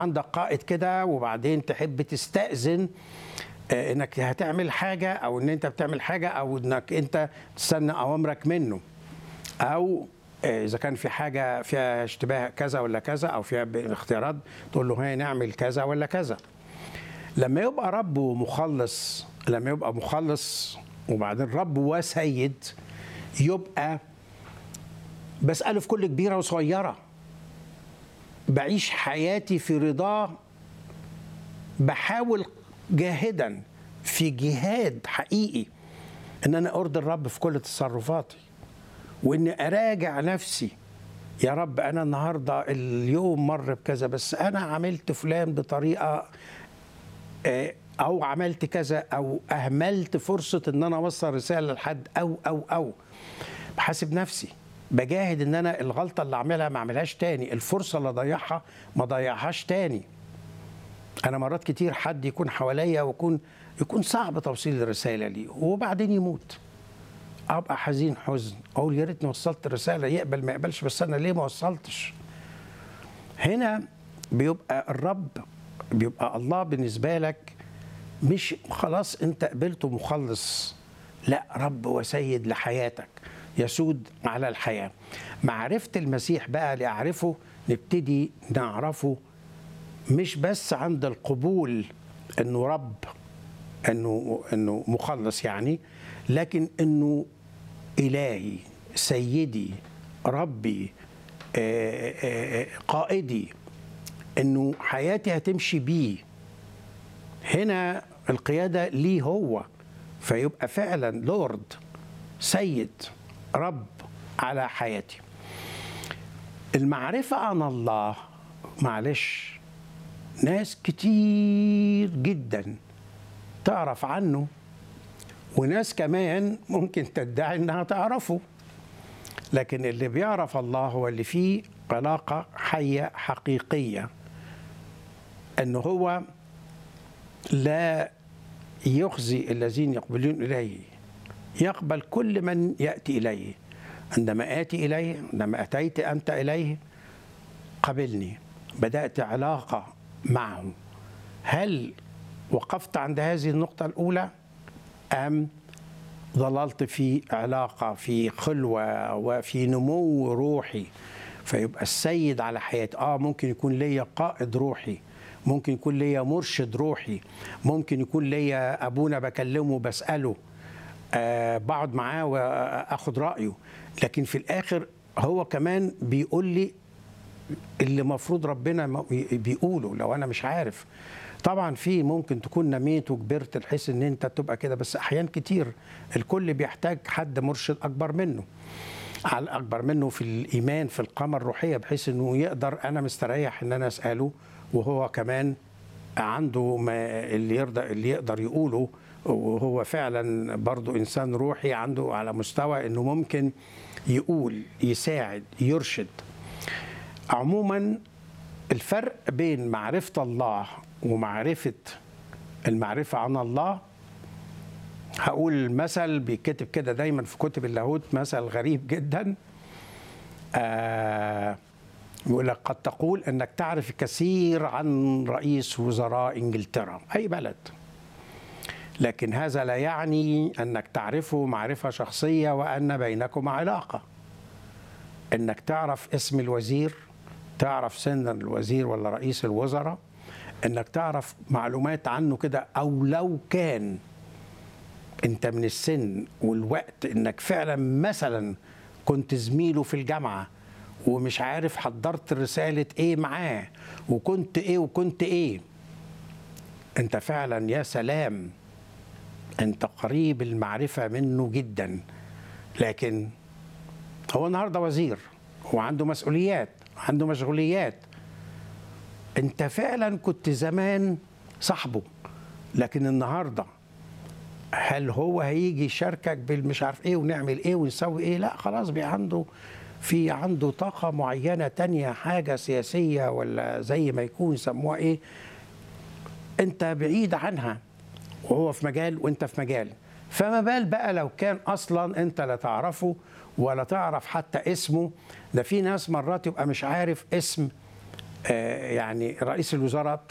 عندك قائد كده وبعدين تحب تستأذن آه، انك هتعمل حاجه او ان انت بتعمل حاجه او انك انت تستنى اوامرك منه او آه، اذا كان في حاجه فيها اشتباه كذا ولا كذا او فيها اختيارات تقول له هي نعمل كذا ولا كذا لما يبقى رب مخلص لما يبقى مخلص وبعدين رب وسيد يبقى بسأله في كل كبيرة وصغيرة بعيش حياتي في رضاه بحاول جاهدا في جهاد حقيقي ان انا ارضي الرب في كل تصرفاتي واني اراجع نفسي يا رب انا النهارده اليوم مر بكذا بس انا عملت فلان بطريقه آه، او عملت كذا او اهملت فرصه ان انا اوصل رساله لحد او او او بحاسب نفسي بجاهد ان انا الغلطه اللي اعملها ما اعملهاش تاني الفرصه اللي اضيعها ما اضيعهاش تاني انا مرات كتير حد يكون حواليا ويكون يكون صعب توصيل الرساله ليه وبعدين يموت ابقى حزين حزن اقول يا ريتني وصلت الرساله يقبل ما يقبلش بس انا ليه ما وصلتش هنا بيبقى الرب بيبقى الله بالنسبه لك مش خلاص انت قبلته مخلص لا رب وسيد لحياتك يسود على الحياه معرفه المسيح بقى لاعرفه نبتدي نعرفه مش بس عند القبول انه رب انه انه مخلص يعني لكن انه الهي سيدي ربي آه، آه، آه، قائدي انه حياتي هتمشي بيه هنا القياده ليه هو فيبقى فعلا لورد سيد رب على حياتي المعرفه عن الله معلش ناس كتير جدا تعرف عنه وناس كمان ممكن تدعي انها تعرفه لكن اللي بيعرف الله هو اللي فيه علاقة حية حقيقية أنه هو لا يخزي الذين يقبلون إليه يقبل كل من يأتي إليه عندما آتي إليه عندما أتيت أنت إليه قبلني بدأت علاقة معه هل وقفت عند هذه النقطة الأولى أم ظللت في علاقة في خلوة وفي نمو روحي فيبقى السيد على حياتي آه ممكن يكون ليا قائد روحي ممكن يكون ليا مرشد روحي ممكن يكون ليا أبونا بكلمه بسأله آه بقعد معاه وأخد رأيه لكن في الآخر هو كمان بيقول لي اللي مفروض ربنا بيقوله لو انا مش عارف طبعا في ممكن تكون نميت وكبرت بحيث ان انت تبقى كده بس احيان كتير الكل بيحتاج حد مرشد اكبر منه على اكبر منه في الايمان في القامه الروحيه بحيث انه يقدر انا مستريح ان انا اساله وهو كمان عنده ما اللي يرضى اللي يقدر يقوله وهو فعلا برضو انسان روحي عنده على مستوى انه ممكن يقول يساعد يرشد عموما الفرق بين معرفة الله ومعرفة المعرفة عن الله هقول مثل بيتكتب كده دايما في كتب اللاهوت مثل غريب جدا آه يقول لك قد تقول انك تعرف الكثير عن رئيس وزراء انجلترا اي بلد لكن هذا لا يعني انك تعرفه معرفه شخصيه وان بينكما علاقه انك تعرف اسم الوزير تعرف سن الوزير ولا رئيس الوزراء انك تعرف معلومات عنه كده او لو كان انت من السن والوقت انك فعلا مثلا كنت زميله في الجامعه ومش عارف حضرت رساله ايه معاه وكنت ايه وكنت ايه انت فعلا يا سلام انت قريب المعرفه منه جدا لكن هو النهارده وزير وعنده مسؤوليات عنده مشغوليات انت فعلا كنت زمان صاحبه لكن النهارده هل هو هيجي يشاركك بالمش عارف ايه ونعمل ايه ونسوي ايه لا خلاص بقى عنده في عنده طاقة معينة تانية حاجة سياسية ولا زي ما يكون يسموها ايه انت بعيد عنها وهو في مجال وانت في مجال فما بال بقى لو كان اصلا انت لا تعرفه ولا تعرف حتى اسمه ده في ناس مرات يبقى مش عارف اسم آه، يعني رئيس الوزراء